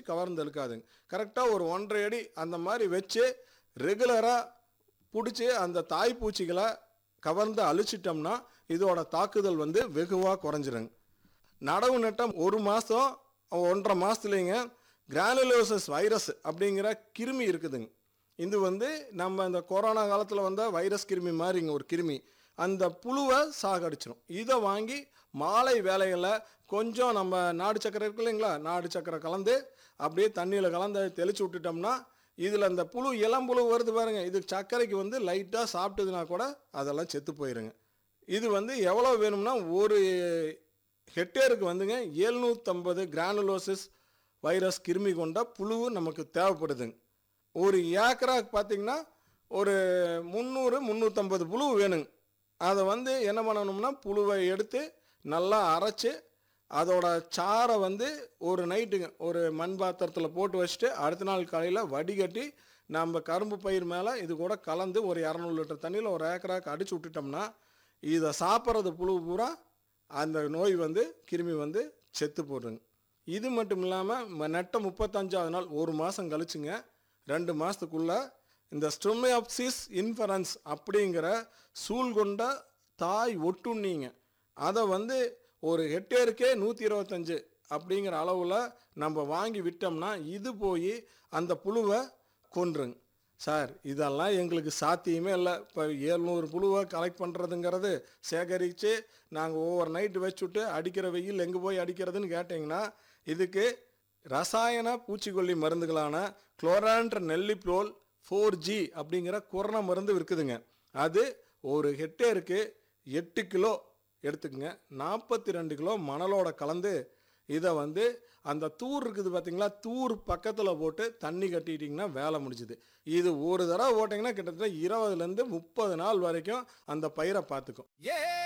கவர்ந்து இழுக்காதுங்க கரெக்டாக ஒரு ஒன்றரை அடி அந்த மாதிரி வச்சு ரெகுலராக பிடிச்சி அந்த தாய்ப்பூச்சிகளை கவர்ந்து அழிச்சிட்டோம்னா இதோட தாக்குதல் வந்து வெகுவாக குறைஞ்சிருங்க நடவு நட்டம் ஒரு மாதம் ஒன்றரை மாதத்துலேங்க கிரானுலோசஸ் வைரஸ் அப்படிங்கிற கிருமி இருக்குதுங்க இது வந்து நம்ம இந்த கொரோனா காலத்தில் வந்த வைரஸ் கிருமி மாதிரிங்க ஒரு கிருமி அந்த புழுவை சாகடிச்சிடும் இதை வாங்கி மாலை வேலைகளில் கொஞ்சம் நம்ம நாடு சக்கரை இருக்கு இல்லைங்களா நாடு சக்கரை கலந்து அப்படியே தண்ணியில் கலந்து தெளிச்சு விட்டுட்டோம்னா இதில் அந்த புழு இளம்புழு வருது பாருங்க இது சர்க்கரைக்கு வந்து லைட்டாக சாப்பிட்டதுனா கூட அதெல்லாம் செத்து போயிருங்க இது வந்து எவ்வளோ வேணும்னா ஒரு ஹெக்டேருக்கு வந்துங்க எழுநூற்றம்பது கிரானுலோசிஸ் வைரஸ் கிருமி கொண்ட புழு நமக்கு தேவைப்படுதுங்க ஒரு ஏக்கராக்கு பார்த்தீங்கன்னா ஒரு முந்நூறு முந்நூற்றம்பது புழு வேணுங்க அதை வந்து என்ன பண்ணணும்னா புழுவை எடுத்து நல்லா அரைச்சி அதோட சாரை வந்து ஒரு நைட்டுங்க ஒரு மண் பாத்திரத்தில் போட்டு வச்சுட்டு அடுத்த நாள் காலையில் வடிகட்டி நம்ம கரும்பு பயிர் மேலே இது கூட கலந்து ஒரு இரநூறு லிட்டர் தண்ணியில் ஒரு ஏக்கராக்கு அடிச்சு விட்டுட்டோம்னா இதை சாப்பிட்றது புழு பூரா அந்த நோய் வந்து கிருமி வந்து செத்து போடுதுங்க இது மட்டும் இல்லாமல் நெட்ட முப்பத்தஞ்சாவது நாள் ஒரு மாதம் கழிச்சுங்க ரெண்டு மாதத்துக்குள்ள இந்த ஸ்டொமியாப்சிஸ் இன்ஃபரன்ஸ் அப்படிங்கிற சூழ் கொண்ட தாய் ஒட்டுண்ணிங்க அதை வந்து ஒரு ஹெக்டேருக்கே நூற்றி இருபத்தஞ்சு அப்படிங்கிற அளவில் நம்ம வாங்கி விட்டோம்னா இது போய் அந்த புழுவை கொன்றுங்க சார் இதெல்லாம் எங்களுக்கு சாத்தியமே இல்லை இப்போ ஏழ்நூறு புழுவை கலெக்ட் பண்ணுறதுங்கிறது சேகரித்து நாங்கள் ஒவ்வொரு நைட்டு வச்சுட்டு அடிக்கிற வெயில் எங்கே போய் அடிக்கிறதுன்னு கேட்டிங்கன்னா இதுக்கு ரசாயன பூச்சிக்கொல்லி மருந்துகளான குளோரான்ற நெல்லிப்ரோல் ஃபோர் ஜி அப்படிங்கிற கொரோனா மருந்து இருக்குதுங்க அது ஒரு ஹெக்டேருக்கு எட்டு கிலோ எடுத்துக்கங்க நாற்பத்தி ரெண்டு கிலோ மணலோட கலந்து இதை வந்து அந்த தூர் இருக்குது பார்த்தீங்களா தூர் பக்கத்தில் போட்டு தண்ணி கட்டிட்டிங்கன்னா வேலை முடிஞ்சுது இது ஒரு தடவை போட்டிங்கன்னா கிட்டத்தட்ட இருபதுலேருந்து முப்பது நாள் வரைக்கும் அந்த பயிரை பார்த்துக்கும் ஏ